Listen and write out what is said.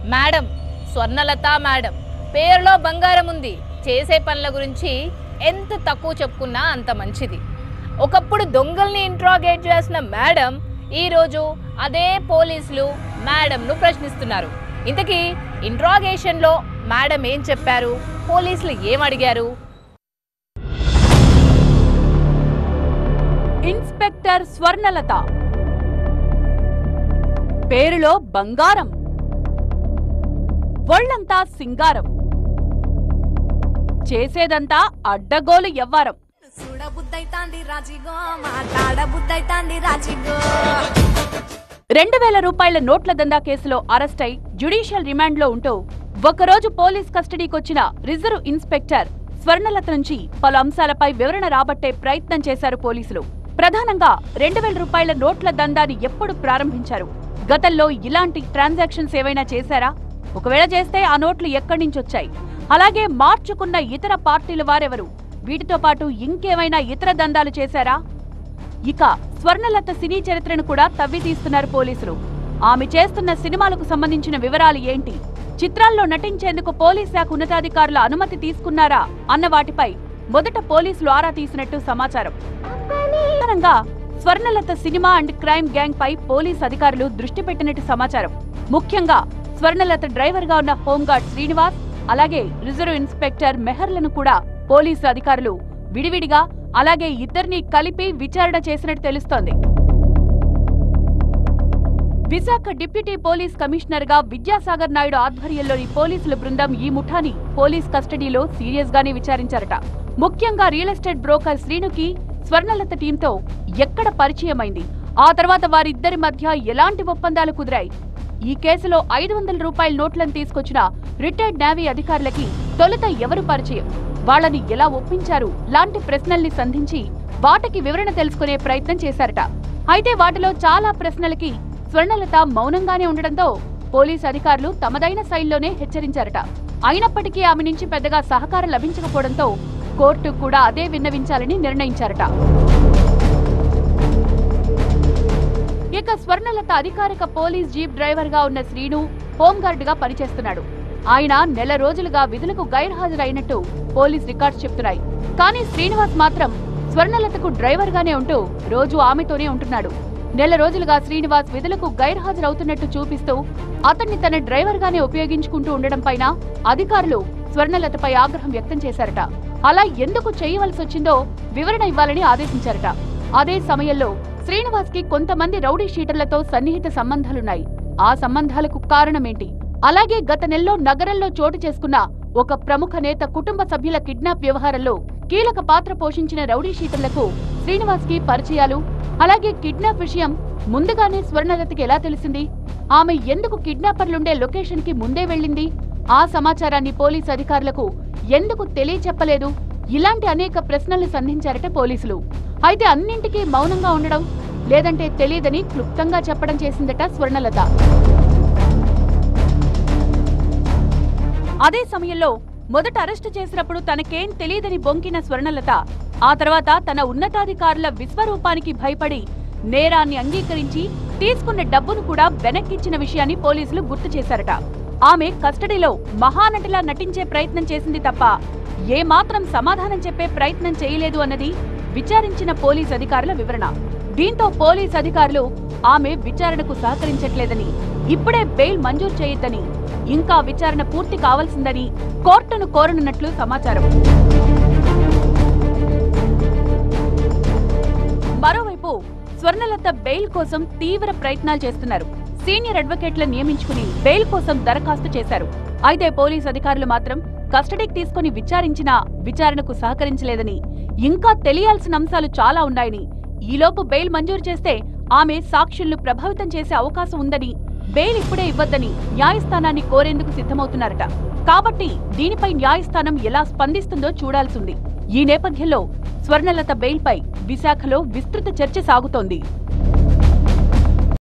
madam Swarnalatha madam పేరులో బంగారం ఉంది చేసే పనుల గురించి ఎంత తక్కువ చెప్పుకున్నా అంత మంచిది ఒకప్పుడు దొంగల్ని ఇంట్రాగేట్ చేసిన మేడం ఈరోజు అదే పోలీసులు మేడంను ప్రశ్నిస్తున్నారు ఇంతకీ ఇంట్రాగేషన్లో మేడం ఏం చెప్పారు పోలీసులు ఏం అడిగారు ఇన్స్పెక్టర్ స్వర్ణలత పేరులో బంగారం ఒళ్ళంతా సింగారం చేసేదంతా అడ్డగోలు ఎవ్వారం చూడబుద్దైతాంది రాజిగో మాట్లాడబుద్దైతాంది రాజిగో రెండు వేల రూపాయల నోట్ల దందా కేసులో అరెస్టై జ్యుడిషియల్ రిమాండ్లో ఉంటూ ఒకరోజు పోలీస్ కస్టడీకొచ్చిన రిజర్వ్ ఇన్స్పెక్టర్ స్వర్ణలత నుంచి పలు అంశాలపై వివరణ రాబట్టే ప్రయత్నం చేశారు పోలీసులు ప్రధానంగా రెండు వేల రూపాయల నోట్ల దందాని ఎప్పుడు ప్రారంభించారు గతంలో ఇలాంటి ట్రాన్సాక్షన్స్ ఏవైనా చేశారా ఒకవేళ చేస్తే ఆ నోట్లు ఎక్కడి నుంచి వచ్చాయి అలాగే మార్చుకున్న ఇతర పార్టీల వారెవరు వీటితో పాటు ఇంకేమైనా ఇతర దందాలు చేశారా ఇక స్వర్ణలత సినీ చరిత్రను కూడా తవ్వి తీస్తున్నారు పోలీసులు ఆమె చేస్తున్న సినిమాలకు సంబంధించిన వివరాలు ఏంటి చిత్రాల్లో నటించేందుకు పోలీస్ శాఖ ఉన్నతాధికారుల అనుమతి తీసుకున్నారా అన్న వాటిపై మొదట పోలీసులు ఆరా తీసినట్టు సమాచారం ప్రధానంగా Swarnalatha cinema and crime gang పై పోలీస్ అధికారులు దృష్టి పెట్టినట్టు సమాచారం ముఖ్యంగా స్వర్ణలత డ్రైవర్ గా ఉన్న హోంగార్డ్ శ్రీనివాస్ అలాగే రిజర్వ్ ఇన్స్పెక్టర్ మెహర్లను కూడా పోలీసు అధికారులు విడివిడిగా అలాగే ఇద్దరిని కలిపి విచారణ చేసినట్టు తెలుస్తోంది విశాఖ డిప్యూటీ పోలీస్ కమిషనర్ గా విద్యాసాగర్ నాయుడు ఆధ్వర్యంలోని పోలీసుల బృందం ఈ ముఠాని పోలీస్ కస్టడీలో సీరియస్ గానే విచారించారట ముఖ్యంగా రియల్ ఎస్టేట్ బ్రోకర్ శ్రీనుకి స్వర్ణలత టీంతో ఎక్కడ పరిచయమైంది ఆ తర్వాత వారిద్దరి మధ్య ఎలాంటి ఒప్పందాలు కుదిరాయి ఈ కేసులో ఐదు వందల రూపాయల నోట్లను తీసుకొచ్చిన రిటైర్డ్ నేవీ అధికారులకి తొలుత ఎవరు పరిచయం వాళ్ళని ఎలా ఒప్పించారు లాంటి ప్రశ్నల్ని సంధించి వాటికి వివరణ తెలుసుకునే ప్రయత్నం చేశారట అయితే వాటిలో చాలా ప్రశ్నలకి స్వర్ణలత మౌనంగానే ఉండడంతో పోలీస్ అధికారులు తమదైన శైలిలోనే హెచ్చరించారట అయినప్పటికీ ఆమె నుంచి పెద్దగా సహకారం లభించకపోవడంతో కోర్టు కూడా అదే విన్నవించాలని నిర్ణయించారట ఇక స్వర్ణలత అధికారిక పోలీస్ జీప్ డ్రైవర్ గా ఉన్న శ్రీను హోంగార్డ్ గా పనిచేస్తున్నాడు ఆయన నెల రోజులుగా విధులకు గైర్హాజరైనట్టు పోలీస్ రికార్డ్స్ చెప్తున్నాయి కానీ శ్రీనివాస్ మాత్రం స్వర్ణలతకు డ్రైవర్ గానే ఉంటూ రోజు ఆమెతోనే ఉంటున్నాడు నెల రోజులుగా శ్రీనివాస్ విధులకు గైర్హాజరవుతున్నట్టు చూపిస్తూ అతన్ని తన డ్రైవర్ గానే ఉపయోగించుకుంటూ ఉండడం పైన అధికారులు స్వర్ణలతపై ఆగ్రహం వ్యక్తం చేశారట అలా ఎందుకు చేయవలసి వచ్చిందో వివరణ ఇవ్వాలని ఆదేశించారట అదే సమయంలో శ్రీనివాస్ కి కొంతమంది రౌడీ షీటర్లతో సన్నిహిత సంబంధాలున్నాయి ఆ సంబంధాలకు కారణమేంటి అలాగే గత నెలలో నగరంలో చోటు చేసుకున్న ఒక ప్రముఖ నేత కుటుంబ సభ్యుల కిడ్నాప్ వ్యవహారంలో కీలక పాత్ర పోషించిన రౌడీ షీటర్లకు శ్రీనివాస్ కి పరిచయాలు అలాగే కిడ్నాప్ విషయం ముందుగానే స్వర్ణలతకి ఎలా తెలిసింది ఆమె ఎందుకు కిడ్నాపర్లుండే లొకేషన్ కి ముందే వెళ్ళింది ఆ సమాచారాన్ని పోలీసు అధికారులకు ఎందుకు తెలియచెప్పలేదు ఇలాంటి అనేక ప్రశ్నలు సంధించారట పోలీసులు అయితే అన్నింటికీ మౌనంగా ఉండడం లేదంటే తెలియదని క్లుప్తంగా చెప్పడం చేసిందట స్వర్ణలత అదే సమయంలో మొదట అరెస్టు చేసినప్పుడు తనకేం తెలియదని బొంకిన స్వర్ణలత ఆ తర్వాత తన ఉన్నతాధికారుల విశ్వరూపానికి భయపడి నేరాన్ని అంగీకరించి తీసుకున్న డబ్బును కూడా వెనక్కిచ్చిన విషయాన్ని పోలీసులు గుర్తు చేశారట ఆమె కస్టడీలో మహానటిలా నటించే ప్రయత్నం చేసింది తప్ప ఏమాత్రం సమాధానం చెప్పే ప్రయత్నం చేయలేదు అన్నది విచారించిన పోలీస్ అధికారుల వివరణ దీంతో పోలీస్ అధికారులు ఆమె విచారణకు సహకరించట్లేదని ఇప్పుడే బెయిల్ మంజూరు చేయొద్దని ఇంకా విచారణ పూర్తి కావాల్సిందని కోర్టును కోరనున్నట్లు సమాచారం మరోవైపు స్వర్ణలత బెయిల్ కోసం తీవ్ర ప్రయత్నాలు చేస్తున్నారు సీనియర్ అడ్వకేట్లను నియమించుకుని బెయిల్ కోసం దరఖాస్తు చేశారు అయితే పోలీస్ అధికారులు మాత్రం కస్టడీకి తీసుకుని విచారించినా విచారణకు సహకరించలేదని ఇంకా తెలియాల్సిన అంశాలు చాలా ఉన్నాయని ఈలోపు బెయిల్ మంజూరు చేస్తే ఆమె సాక్షులను ప్రభావితం చేసే అవకాశం ఉందని బెయిల్ ఇప్పుడే ఇవ్వద్దని న్యాయస్థానాన్ని కోరేందుకు సిద్ధమవుతున్నారట కాబట్టి దీనిపై న్యాయస్థానం ఎలా స్పందిస్తుందో చూడాల్సింది ఈ నేపథ్యంలో స్వర్ణలత బెయిల్పై విశాఖలో విస్తృత చర్చ సాగుతోంది